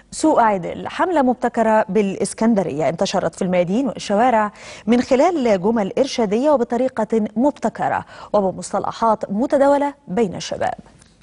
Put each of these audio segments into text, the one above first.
سوق عادل حملة مبتكرة بالإسكندرية انتشرت في الميادين والشوارع من خلال جمل إرشادية وبطريقة مبتكرة وبمصطلحات متداولة بين الشباب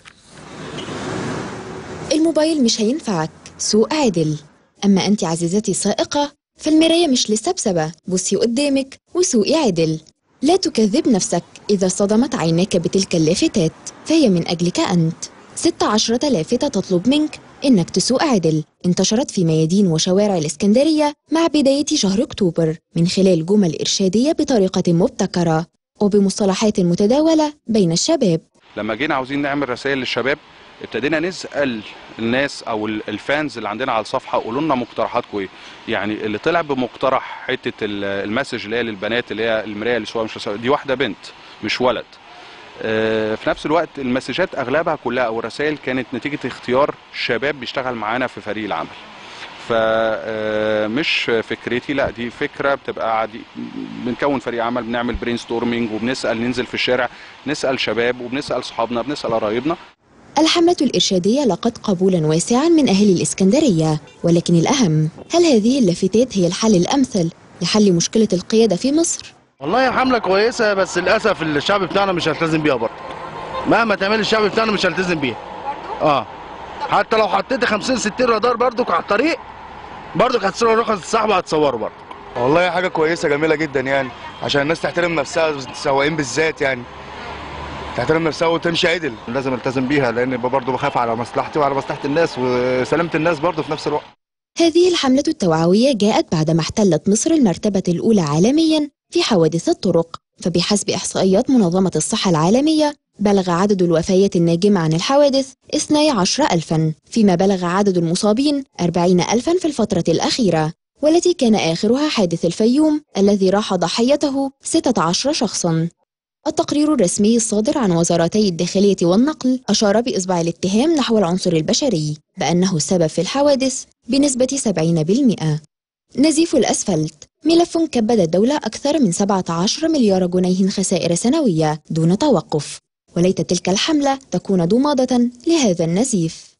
الموبايل مش هينفعك سوق عادل أما أنت عزيزتي السائقة فالمراية مش لسبسبة بصي قدامك وسوقي عدل لا تكذب نفسك إذا صدمت عيناك بتلك اللافتات فهي من أجلك أنت ست عشرة لافتة تطلب منك إنك تسوق عدل انتشرت في ميادين وشوارع الإسكندرية مع بداية شهر أكتوبر من خلال جمل إرشادية بطريقة مبتكرة وبمصطلحات متداولة بين الشباب لما جينا عاوزين نعمل رسائل للشباب ابتدينا نسال الناس او الفانز اللي عندنا على الصفحه قولوا لنا مقترحاتكم ايه يعني اللي طلع بمقترح حته المسج اللي هي للبنات اللي هي المرايه اللي سواء مش دي واحده بنت مش ولد آه، في نفس الوقت المسجات اغلبها كلها او الرسائل كانت نتيجه اختيار شباب بيشتغل معانا في فريق العمل فمش آه، فكرتي لا دي فكره بتبقى عادي بنكون فريق عمل بنعمل برين ستورمينج وبنسال ننزل في الشارع نسال شباب وبنسال صحابنا بنسال قرايبنا الحملة الإرشادية لقت قبولا واسعا من أهل الإسكندرية ولكن الأهم هل هذه اللافتات هي الحل الأمثل لحل مشكلة القيادة في مصر؟ والله حملة كويسة بس للأسف الشعب بتاعنا مش هيلتزم بيها برضه مهما تعمل الشعب بتاعنا مش هيلتزم بيها اه حتى لو حطيت 50 60 رادار برضك على الطريق برضك هتصور رخص الصاحب هتصوره برضه والله حاجة كويسة جميلة جدا يعني عشان الناس تحترم نفسها السواقين بالذات يعني تحترم نفسها وتمشي عدل لازم التزم بيها لان برضه بخاف على مصلحتي وعلى مصلحه الناس وسلامه الناس برضه في نفس الوقت هذه الحملة التوعوية جاءت بعدما احتلت مصر المرتبة الأولى عالميا في حوادث الطرق فبحسب إحصائيات منظمة الصحة العالمية بلغ عدد الوفيات الناجمة عن الحوادث 12 ألفا فيما بلغ عدد المصابين 40 ألفا في الفترة الأخيرة والتي كان آخرها حادث الفيوم الذي راح ضحيته 16 شخصا التقرير الرسمي الصادر عن وزارتي الداخلية والنقل أشار بإصبع الاتهام نحو العنصر البشري بأنه السبب في الحوادث بنسبة 70% نزيف الأسفلت ملف كبد الدولة أكثر من 17 مليار جنيه خسائر سنوية دون توقف وليت تلك الحملة تكون ضمادة لهذا النزيف